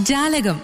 ജാലകം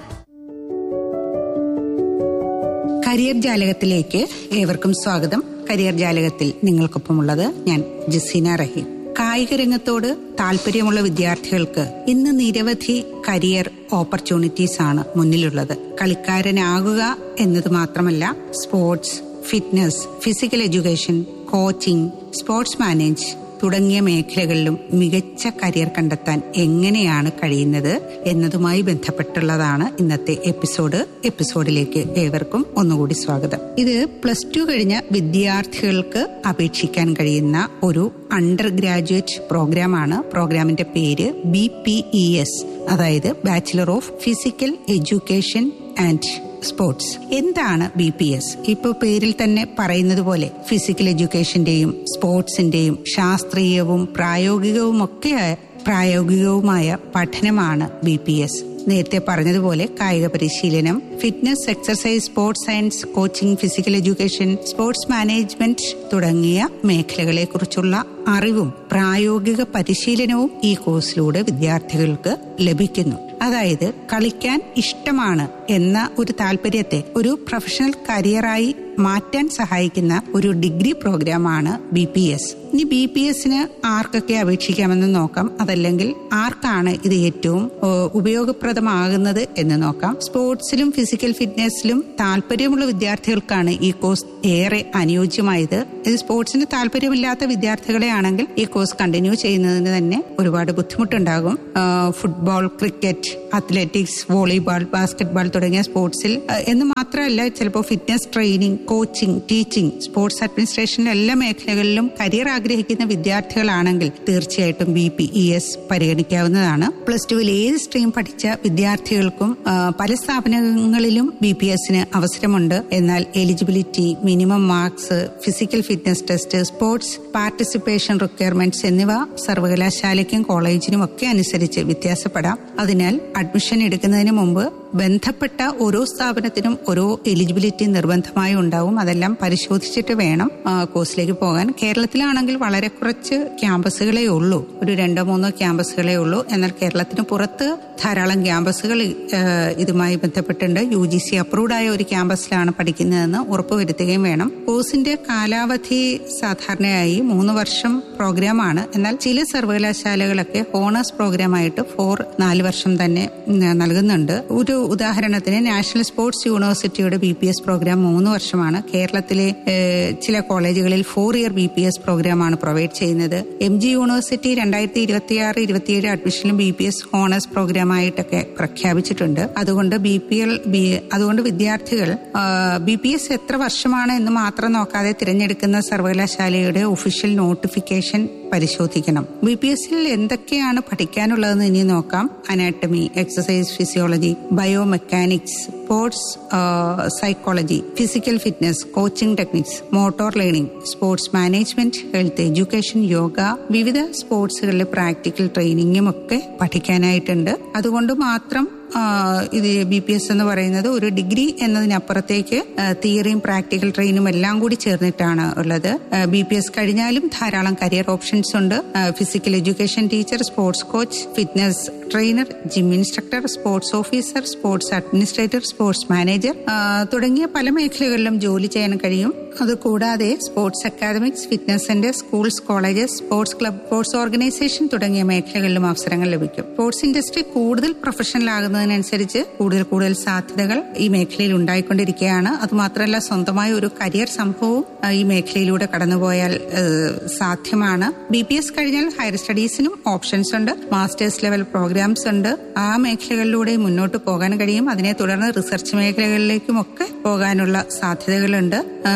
കരിയർ ജാലകത്തിലേക്ക് ഏവർക്കും സ്വാഗതം കരിയർ ജാലകത്തിൽ നിങ്ങൾക്കൊപ്പമുള്ളത് ഞാൻ ജസീന റഹീം കായിക രംഗത്തോട് താല്പര്യമുള്ള വിദ്യാർത്ഥികൾക്ക് ഇന്ന് നിരവധി കരിയർ ഓപ്പർച്യൂണിറ്റീസ് ആണ് മുന്നിലുള്ളത് കളിക്കാരനാകുക എന്നത് മാത്രമല്ല sports fitness physical education coaching sports manage തുടങ്ങിയ മേഖലകളിലും മികച്ച കരിയർ കണ്ടെത്താൻ എങ്ങനെയാണ് കഴിയുന്നത് എന്നതുമായി ബന്ധപ്പെട്ടുള്ളതാണ് ഇന്നത്തെ എപ്പിസോഡ് എപ്പിസോഡിലേക്ക് ഏവർക്കും ഒന്നുകൂടി സ്വാഗതം ഇത് പ്ലസ് ടു കഴിഞ്ഞ വിദ്യാർത്ഥികൾക്ക് അപേക്ഷിക്കാൻ കഴിയുന്ന ഒരു അണ്ടർ ഗ്രാജുവേറ്റ് പ്രോഗ്രാമാണ് പ്രോഗ്രാമിന്റെ പേര് ബി പി ഇ എസ് അതായത് bachelor of physical education and sports എന്താണ് ബി പി എസ് ഇപ്പൊ പേരിൽ തന്നെ പറയുന്നത് പോലെ ഫിസിക്കൽ എഡ്യൂക്കേഷന്റെയും സ്പോർട്സിന്റെയും ശാസ്ത്രീയവും പ്രായോഗികവും ഒക്കെ പ്രായോഗികവുമായ പഠനമാണ് ബി പി എസ് നേരത്തെ പറഞ്ഞതുപോലെ കായിക പരിശീലനം fitness exercise sports science coaching physical education sports management തുടങ്ങിയ മേഖലകളെ കുറിച്ചുള്ള അറിവും പ്രായോഗിക പരിശീലനവും ഈ കോഴ്സിലൂടെ വിദ്യാർത്ഥികൾക്ക് ലഭിക്കുന്നു അതായത് കളിക്കാൻ ഇഷ്ടമാണ് എന്ന ഒരു താല്പര്യത്തെ ഒരു പ്രൊഫഷണൽ കരിയറായി മാറ്റാൻ സഹായിക്കുന്ന ഒരു ഡിഗ്രി പ്രോഗ്രാമാണ് ബി പി എസ് ഇനി ബി പി എസിന് ആർക്കൊക്കെ അപേക്ഷിക്കാമെന്ന് നോക്കാം അതല്ലെങ്കിൽ ആർക്കാണ് ഇത് ഏറ്റവും ഉപയോഗപ്രദമാകുന്നത് എന്ന് നോക്കാം സ്പോർട്സിലും ഫിസിക്കൽ ഫിറ്റ്നസിലും താല്പര്യമുള്ള വിദ്യാർത്ഥികൾക്കാണ് ഈ കോഴ്സ് ഏറെ അനുയോജ്യമായത് ഇത് സ്പോർട്സിന് താല്പര്യമില്ലാത്ത വിദ്യാർത്ഥികളെ ആണെങ്കിൽ ഈ കോഴ്സ് കണ്ടിന്യൂ ചെയ്യുന്നതിന് തന്നെ ഒരുപാട് ബുദ്ധിമുട്ടുണ്ടാകും football cricket athletics volleyball basketball തുടങ്ങിയ സ്പോർട്സിൽ എന്ന് മാത്രമല്ല ചിലപ്പോൾ fitness training coaching teaching sports administration എല്ലാ മേഖലകളിലും കരിയർ ആഗ്രഹിക്കുന്ന വിദ്യാർത്ഥികളാണെങ്കിൽ തീർച്ചയായിട്ടും ബി പി ഇ എസ് പരിഗണിക്കാവുന്നതാണ് പ്ലസ് ടുവിൽ ഏത് സ്ട്രീം പഠിച്ച വിദ്യാർത്ഥികൾക്കും പല സ്ഥാപനങ്ങളിലും ബി പി എസിന് അവസരമുണ്ട് എന്നാൽ eligibility minimum marks physical fitness test sports participation requirements എന്നിവ സർവകലാശാലയ്ക്കും കോളേജിനും ഒക്കെ അനുസരിച്ച് വ്യത്യാസപ്പെടാം അതിനാൽ അഡ്മിഷൻ എടുക്കുന്നതിന് മുമ്പ് ബന്ധപ്പെട്ട ഓരോ സ്ഥാപനത്തിനും ഓരോ എലിജിബിലിറ്റി നിർബന്ധമായി ഉണ്ടാവും അതെല്ലാം പരിശോധിച്ചിട്ട് വേണം കോഴ്സിലേക്ക് പോകാൻ കേരളത്തിലാണെങ്കിൽ വളരെ കുറച്ച് ക്യാമ്പസുകളേ ഉള്ളൂ ഒരു രണ്ടോ മൂന്നോ ക്യാമ്പസുകളേ ഉള്ളൂ എന്നാൽ കേരളത്തിന് പുറത്ത് ധാരാളം ക്യാമ്പസുകൾ ഇതുമായി ബന്ധപ്പെട്ടുണ്ട് യു ജി സി അപ്രൂവ്ഡ് ആയ ഒരു ക്യാമ്പസിലാണ് പഠിക്കുന്നതെന്ന് ഉറപ്പുവരുത്തുകയും വേണം കോഴ്സിന്റെ കാലാവധി സാധാരണയായി മൂന്ന് വർഷം പ്രോഗ്രാമാണ് എന്നാൽ ചില സർവകലാശാലകളൊക്കെ ഹോണേഴ്സ് പ്രോഗ്രാമായിട്ട് ഫോർ നാല് വർഷം തന്നെ നൽകുന്നുണ്ട് ഒരു ഉദാഹരണത്തിന് നാഷണൽ സ്പോർട്സ് യൂണിവേഴ്സിറ്റിയുടെ ബി പി എസ് പ്രോഗ്രാം മൂന്ന് വർഷമാണ് കേരളത്തിലെ ചില കോളേജുകളിൽ four year B P S പ്രോഗ്രാമാണ് പ്രൊവൈഡ് ചെയ്യുന്നത് എം ജി യൂണിവേഴ്സിറ്റി രണ്ടായിരത്തി ഇരുപത്തിയാറ് ഇരുപത്തിയേഴ് അഡ്മിഷനിലും ബി പി എസ് ഹോണേഴ്സ് പ്രോഗ്രാമായിട്ടൊക്കെ പ്രഖ്യാപിച്ചിട്ടുണ്ട് അതുകൊണ്ട് ബി പി എൽ അതുകൊണ്ട് വിദ്യാർത്ഥികൾ ബി പി എസ് എത്ര വർഷമാണ് എന്ന് മാത്രം നോക്കാതെ തിരഞ്ഞെടുക്കുന്ന സർവകലാശാലയുടെ ഒഫീഷ്യൽ നോട്ടിഫിക്കേഷൻ പരിശോധിക്കണം ബി പി എസിൽ എന്തൊക്കെയാണ് പഠിക്കാനുള്ളതെന്ന് ഇനി നോക്കാം anatomy exercise physiology biomechanics sports psychology physical fitness coaching techniques motor learning sports management health education yoga വിവിധ സ്പോർട്സുകളിലെ പ്രാക്ടിക്കൽ ട്രെയിനിങ്ങും ഒക്കെ പഠിക്കാനായിട്ടുണ്ട് അതുകൊണ്ട് മാത്രം ഇത് ബി പി എസ് എന്ന് പറയുന്നത് ഒരു ഡിഗ്രി എന്നതിനപ്പുറത്തേക്ക് തിയറിയും പ്രാക്ടിക്കൽ ട്രെയിനും എല്ലാം കൂടി ചേർന്നിട്ടാണ് ഉള്ളത് ബി പി എസ് കഴിഞ്ഞാലും ധാരാളം കരിയർ ഓപ്ഷൻസ് ഉണ്ട് physical education teacher sports coach fitness trainer gym instructor sports officer sports administrator sports manager തുടങ്ങിയ പല മേഖലകളിലും ജോലി ചെയ്യാൻ കഴിയും അതുകൂടാതെ sports academics fitness centre schools colleges sports club sports organisation തുടങ്ങിയ മേഖലകളിലും അവസരങ്ങൾ ലഭിക്കും സ്പോർട്സ് ഇൻഡസ്ട്രി കൂടുതൽ പ്രൊഫഷണൽ ആകുന്നതിനനുസരിച്ച് കൂടുതൽ കൂടുതൽ സാധ്യതകൾ ഈ മേഖലയിൽ ഉണ്ടായിക്കൊണ്ടിരിക്കുകയാണ് അതുമാത്രമല്ല സ്വന്തമായ ഒരു കരിയർ സംഭവവും ഈ മേഖലയിലൂടെ കടന്നുപോയാൽ സാധ്യമാണ് ബി പി എസ് കഴിഞ്ഞാൽ ഹയർ സ്റ്റഡീസിനും ഓപ്ഷൻസ് ഉണ്ട് മാസ്റ്റേഴ്സ് ലെവൽ പ്രോഗ്രാംസ് ഉണ്ട് ആ മേഖലകളിലൂടെ മുന്നോട്ട് പോകാൻ കഴിയും അതിനെ തുടർന്ന് റിസർച്ച് മേഖലകളിലേക്കും ഒക്കെ പോകാനുള്ള സാധ്യതകളുണ്ട്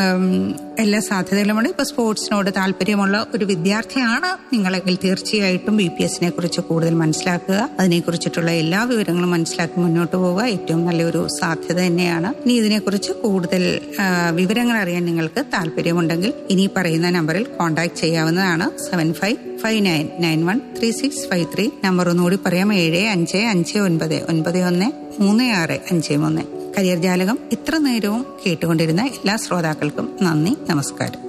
എല്ലാ സാധ്യതകളുമുണ്ട് ഇപ്പൊ സ്പോർട്സിനോട് താല്പര്യമുള്ള ഒരു വിദ്യാർത്ഥിയാണ് നിങ്ങളെങ്കിൽ തീർച്ചയായിട്ടും ബി പി എസിനെ കുറിച്ച് കൂടുതൽ മനസ്സിലാക്കുക അതിനെക്കുറിച്ചിട്ടുള്ള എല്ലാ വിവരങ്ങളും മനസ്സിലാക്കി മുന്നോട്ട് പോവുക ഏറ്റവും നല്ലൊരു സാധ്യത തന്നെയാണ് ഇനി ഇതിനെക്കുറിച്ച് കൂടുതൽ വിവരങ്ങൾ അറിയാൻ നിങ്ങൾക്ക് താല്പര്യമുണ്ടെങ്കിൽ ഇനി പറയുന്ന നമ്പറിൽ കോൺടാക്ട് ചെയ്യാവുന്നതാണ് seven five five nine nine one three six five three number ഒന്നുകൂടി പറയാം ഏഴ് അഞ്ച് അഞ്ച് ഒൻപത് ഒൻപത് ഒന്ന് മൂന്ന് ആറ് അഞ്ച് മൂന്ന് കരിയർ ജാലകം ഇത്ര നേരവും കേട്ടുകൊണ്ടിരുന്ന എല്ലാ ശ്രോതാക്കൾക്കും നന്ദി നമസ്കാരം